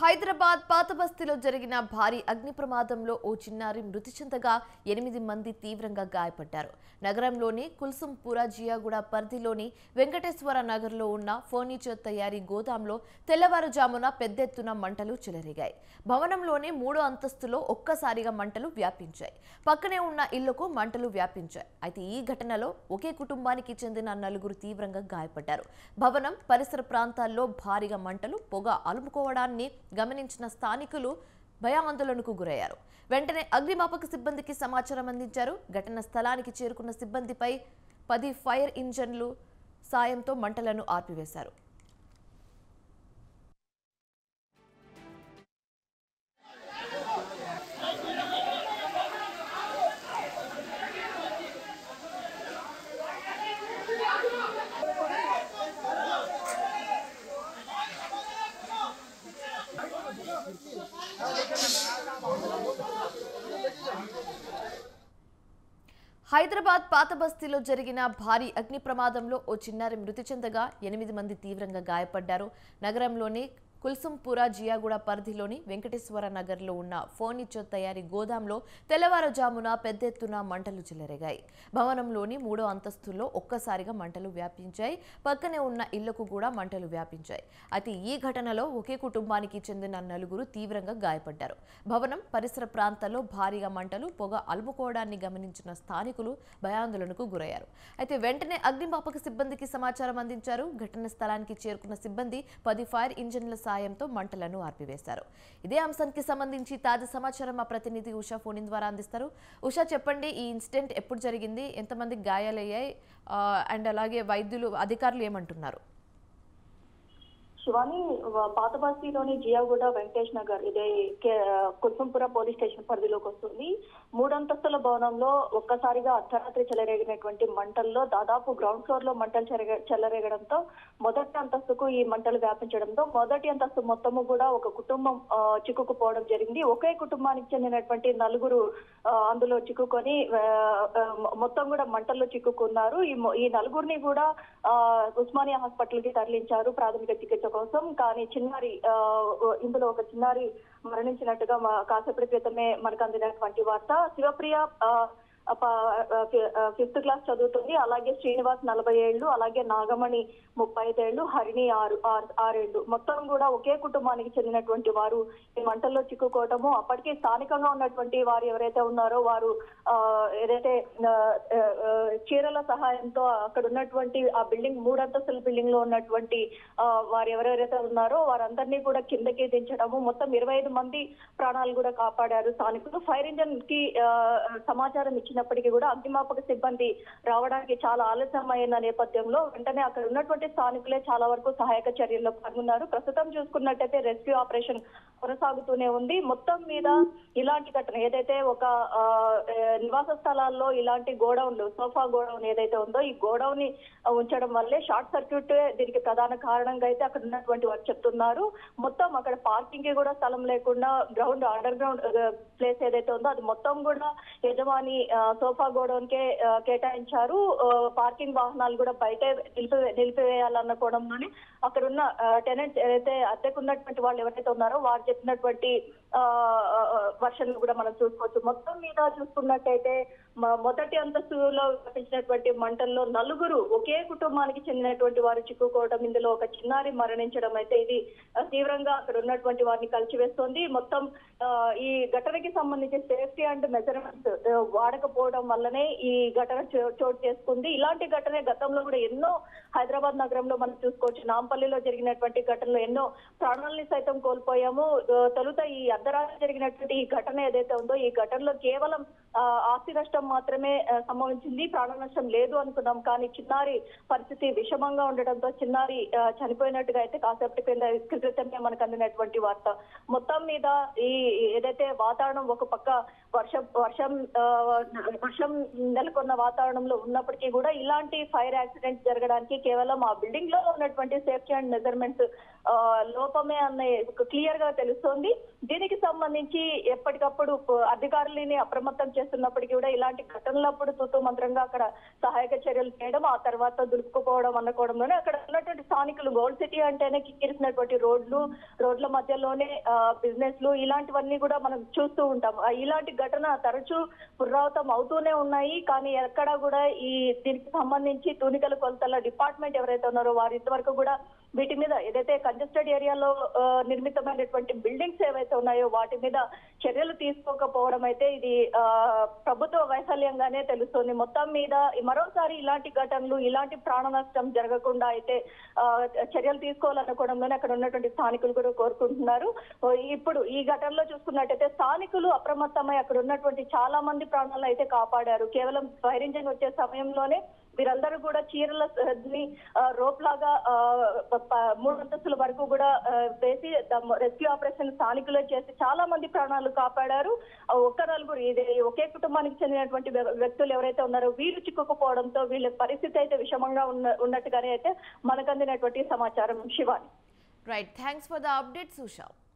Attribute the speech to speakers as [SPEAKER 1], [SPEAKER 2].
[SPEAKER 1] హైదరాబాద్ పాత బస్తీలో జరిగిన భారీ అగ్ని ప్రమాదంలో ఓ చిన్నారి మృతి చెందగా ఎనిమిది మంది తీవ్రంగా గాయపడ్డారు నగరంలోని కుల్సుంపుర జియాగూడ పరిధిలోని వెంకటేశ్వర నగర్లో ఉన్న ఫర్నిచర్ తయారీ గోదాంలో తెల్లవారుజామున పెద్ద ఎత్తున మంటలు చెలరేగాయి భవనంలోని మూడో అంతస్తులో ఒక్కసారిగా మంటలు వ్యాపించాయి పక్కనే ఉన్న ఇళ్లకు మంటలు వ్యాపించాయి అయితే ఈ ఘటనలో ఒకే కుటుంబానికి చెందిన నలుగురు తీవ్రంగా గాయపడ్డారు భవనం పరిసర ప్రాంతాల్లో భారీగా మంటలు పొగ అలుముకోవడాన్ని గమనించిన స్థానికులు భయాందోళనకు గురయ్యారు వెంటనే అగ్నిమాపక సిబ్బందికి సమాచారం అందించారు ఘటన స్థలానికి చేరుకున్న సిబ్బందిపై పది ఫైర్ ఇంజన్లు సాయంతో మంటలను ఆర్పివేశారు హైదరాబాద్ పాత బస్తీలో జరిగిన భారీ అగ్ని ప్రమాదంలో ఓ చిన్నారి మృతి చెందగా ఎనిమిది మంది తీవ్రంగా గాయపడ్డారు నగరంలోని కుల్సుంపుర జియాగూడ పరిధిలోని వెంకటేశ్వర నగర్లో ఉన్న ఫర్నిచర్ తయారీ గోదాంలో తెల్లవారుజామున పెద్ద ఎత్తున మంటలు చెలరేగాయి భవనంలోని మూడో అంతస్తులో ఒక్కసారిగా మంటలు వ్యాపించాయి పక్కనే ఉన్న ఇళ్లకు కూడా మంటలు వ్యాపించాయి అయితే ఈ ఘటనలో ఒకే కుటుంబానికి చెందిన నలుగురు తీవ్రంగా గాయపడ్డారు భవనం పరిసర ప్రాంతాల్లో భారీగా మంటలు పొగ అలుముకోవడాన్ని గమనించిన స్థానికులు భయాందోళనకు గురయ్యారు అయితే వెంటనే అగ్నిమాపక సిబ్బందికి సమాచారం అందించారు ఘటన స్థలానికి చేరుకున్న సిబ్బంది పది ఫైర్ ఇంజన్ల సాయంతో మంటలను ఆర్పివేశారు ఇదే అంశానికి సంబంధించి తాజా సమాచారం మా ప్రతినిధి ఉషా ఫోన్ ఇన్ ద్వారా అందిస్తారు ఉషా చెప్పండి ఈ ఇన్సిడెంట్ ఎప్పుడు జరిగింది ఎంతమంది గాయాలయ్యాయి ఆ, అండ్ అలాగే వైద్యులు అధికారులు ఏమంటున్నారు
[SPEAKER 2] శివాని వ- పాత బస్తీలోని జియాగూడ వెంకటేష్ నగర్ ఇదే కే- కుల్సంపుర పోలీస్ స్టేషన్ పరిధిలోకి వస్తుంది మూడంతస్తుల భవనంలో ఒక్కసారిగా అర్ధరాత్రి చెలరేగినటువంటి మంటల్లో దాదాపు గ్రౌండ్ ఫ్లోర్ లో మంటలు చెరగ చెలరేగడంతో మొదటి అంతస్తుకు ఈ మంటలు వ్యాపించడంతో మొదటి అంతస్తు మొత్తము కూడా ఒక కుటుంబం ఆ, చిక్కుకుపోవడం జరిగింది ఒకే కుటుంబానికి చెందినటువంటి నలుగురు ఆ, అందులో చిక్కుకొని ఆ, ఆ, మొత్తం కూడా మంటల్లో చిక్కుకున్నారు ఈ మొ- ఈ నలుగురిని కూడా ఆ, ఉస్మానియా హాస్పిటల్ కి తరలించారు ప్రాథమిక చికిత్స కోసం కానీ చిన్నారి ఆ, ఇందులో ఒక చిన్నారి మరణించినట్టుగా మా కాసేపటి క్రితమే మనకు అందినటువంటి వార్త శివప్రియ ఆ, ఫిఫ్త్ క్లాస్ చదువుతుంది అలాగే శ్రీనివాస్ నలభై ఏళ్ళు అలాగే నాగమణి ముప్పై ఐదేళ్లు హరిణి ఆరు ఆరు- ఆరేళ్లు మొత్తం కూడా ఒకే కుటుంబానికి చెందినటువంటి వారు ఈ మంటల్లో చిక్కుకోవటము అప్పటికే స్థానికంగా ఉన్నటువంటి వారు ఎవరైతే ఉన్నారో వారు ఆ, ఏదైతే ఆ, ఆ, చీరల సహాయంతో అక్కడ ఉన్నటువంటి ఆ బిల్డింగ్ మూడంతస్తుల బిల్డింగ్ లో ఉన్నటువంటి ఆ, వారు ఎవరెవరైతే ఉన్నారో వారందరినీ కూడా కిందకి దించడము మొత్తం ఇరవై ఐదు మంది ప్రాణాలు కూడా కాపాడారు స్థానికులు ఫైర్ ఇంజన్ కి ఆ, సమాచారం ఇచ్చినప్పటికీ కూడా అగ్నిమాపక సిబ్బంది రావడానికి చాలా ఆలస్యమైన నేపథ్యంలో వెంటనే అక్కడ ఉన్నటువంటి స్థానికులే చాలా వరకు సహాయక చర్యల్లో పాల్గొన్నారు ప్రస్తుతం చూసుకున్నట్టయితే రెస్క్యూ ఆపరేషన్ కొనసాగుతూనే ఉంది మొత్తం మీద ఇలాంటి ఘటన ఏదైతే ఒక ఆ, ఆ, నివాస స్థలాల్లో ఇలాంటి గోడౌన్లు సోఫా గోడౌన్ ఏదైతే ఉందో ఈ గోడౌన్ ని ఉంచడం వల్లే షార్ట్ సర్క్యూట్ దీనికి ప్రధాన కారణంగా అయితే అక్కడ ఉన్నటువంటి వారు చెప్తున్నారు మొత్తం అక్కడ పార్కింగ్ కి కూడా స్థలం లేకుండా గ్రౌండ్ అండర్ గ్రౌండ్ ప్లేస్ ఏదైతే ఉందో అది మొత్తం కూడా యజమాని ఆ, సోఫా గోడౌన్ కే ఆ, కేటాయించారు ఆ, పార్కింగ్ వాహనాలు కూడా బయటే నిలిపి నిలిపివేయాలన్న కోణంలోనే అక్కడ ఉన్న టెనెంట్స్ ఏదైతే అద్దెకు ఉన్నటువంటి వాళ్ళు ఎవరైతే ఉన్నారో వారు చెప్పినటువంటి వర్షన్ కూడా మనం చూసుకోవచ్చు మొత్తం మీద చూసుకున్నట్టయితే మ- మొదటి అంతస్తులో వ్యాపించినటువంటి మంటల్లో నలుగురు ఒకే కుటుంబానికి చెందినటువంటి వారు చిక్కుకోవడం ఇందులో ఒక చిన్నారి మరణించడం అయితే ఇది ఆ, తీవ్రంగా అక్కడ ఉన్నటువంటి వారిని కలిచివేస్తోంది మొత్తం ఆ, ఈ ఘటనకి సంబంధించి సేఫ్టీ అండ్ మెజర్మెంట్స్ వాడకపోవడం వల్లనే ఈ ఘటన చో- చోటు చేసుకుంది ఇలాంటి ఘటన గతంలో కూడా ఎన్నో హైదరాబాద్ నగరంలో మనం చూసుకోవచ్చు నాంపల్లిలో జరిగినటువంటి ఘటనలో ఎన్నో ప్రాణాలని సైతం కోల్పోయాము ఆ, తొలుత ఈ అర్ధరాత్రి జరిగినటువంటి ఈ ఘటన ఏదైతే ఉందో ఈ ఘటనలో కేవలం ఆ, ఆస్తి నష్టం మాత్రమే ఆ, సంభవించింది ప్రాణ నష్టం లేదు అనుకున్నాం కానీ చిన్నారి పరిస్థితి విషమంగా ఉండడంతో చిన్నారి ఆ, చనిపోయినట్టుగా అయితే కాసేపటి కింద క్రితమే మనకు అందినటువంటి వార్త మొత్తం మీద ఈ ఏదైతే వాతావరణం ఒక పక్క వర్షం వర్షం ఆ, వర్షం నెలకొన్న వాతావరణంలో ఉన్నప్పటికీ కూడా ఇలాంటి ఫైర్ యాక్సిడెంట్స్ జరగడానికి కేవలం ఆ బిల్డింగ్ లో ఉన్నటువంటి సేఫ్టీ అండ్ మెజర్మెంట్స్ ఆ, లోపమే అన్న క్లియర్ గా తెలుస్తోంది దీనికి సంబంధించి ఎప్పటికప్పుడు ప- అధికారులని అప్రమత్తం చేస్తున్నప్పటికీ కూడా ఇలాంటి ఘటనలప్పుడు తూతూ మంత్రంగా అక్కడ సహాయక చర్యలు చేయడం ఆ తర్వాత దులుపుకుపోవడం అనుకోవడంలోనే అక్కడ ఉన్నటువంటి స్థానికులు గోల్డ్ సిటీ అంటేనే కిక్కిరిసినటువంటి రోడ్లు రోడ్ల మధ్యలోనే బిజినెస్ లు ఇలాంటివన్నీ కూడా మనం చూస్తూ ఉంటాం ఆ, ఇలాంటి ఘటన తరచూ పునరావృతం అవుతూనే ఉన్నాయి కానీ ఎక్కడా కూడా ఈ దీనికి సంబంధించి తూనికల కొలతల డిపార్ట్మెంట్ ఎవరైతే ఉన్నారో వారు ఇంతవరకు కూడా వీటి మీద ఏదైతే కంజెస్టెడ్ ఏరియాలో ఆ, నిర్మితమైనటువంటి బిల్డింగ్స్ ఏవైతే ఉన్నాయో వాటి మీద చర్యలు తీసుకోకపోవడం అయితే ఇది ఆ, ప్రభుత్వ వైఫల్యంగానే తెలుస్తుంది మొత్తం మీద మరోసారి ఇలాంటి ఘటనలు ఇలాంటి ప్రాణ నష్టం జరగకుండా అయితే ఆ, చర్యలు తీసుకోవాలనుకోవడంలోనే అక్కడ ఉన్నటువంటి స్థానికులు కూడా కోరుకుంటున్నారు ఓ, ఇప్పుడు ఈ ఘటనలో చూసుకున్నట్టయితే స్థానికులు అప్రమత్తమై అక్కడ ఉన్నటువంటి చాలా మంది ప్రాణాలను అయితే కాపాడారు కేవలం ఫైర్ ఇంజిన్ వచ్చే సమయంలోనే వీరందరూ కూడా చీరల ని రోప్ లాగా ఆ, ప- ప- మూడు అంతస్తుల వరకు కూడా ఆ, వేసి రెస్క్యూ ఆపరేషన్ స్థానికులే చేసి చాలా మంది ప్రాణాలు కాపాడారు ఆ, ఒక్క నలుగురు ఇది ఒకే కుటుంబానికి చెందినటువంటి వ్య- వ్యక్తులు ఎవరైతే ఉన్నారో వీరు చిక్కుకుపోవడంతో వీళ్ళ పరిస్థితి అయితే విషమంగా ఉన్న ఉన్నట్టుగానే అయితే మనకు అందినటువంటి సమాచారం Shivani
[SPEAKER 1] right thanks for the update సుషా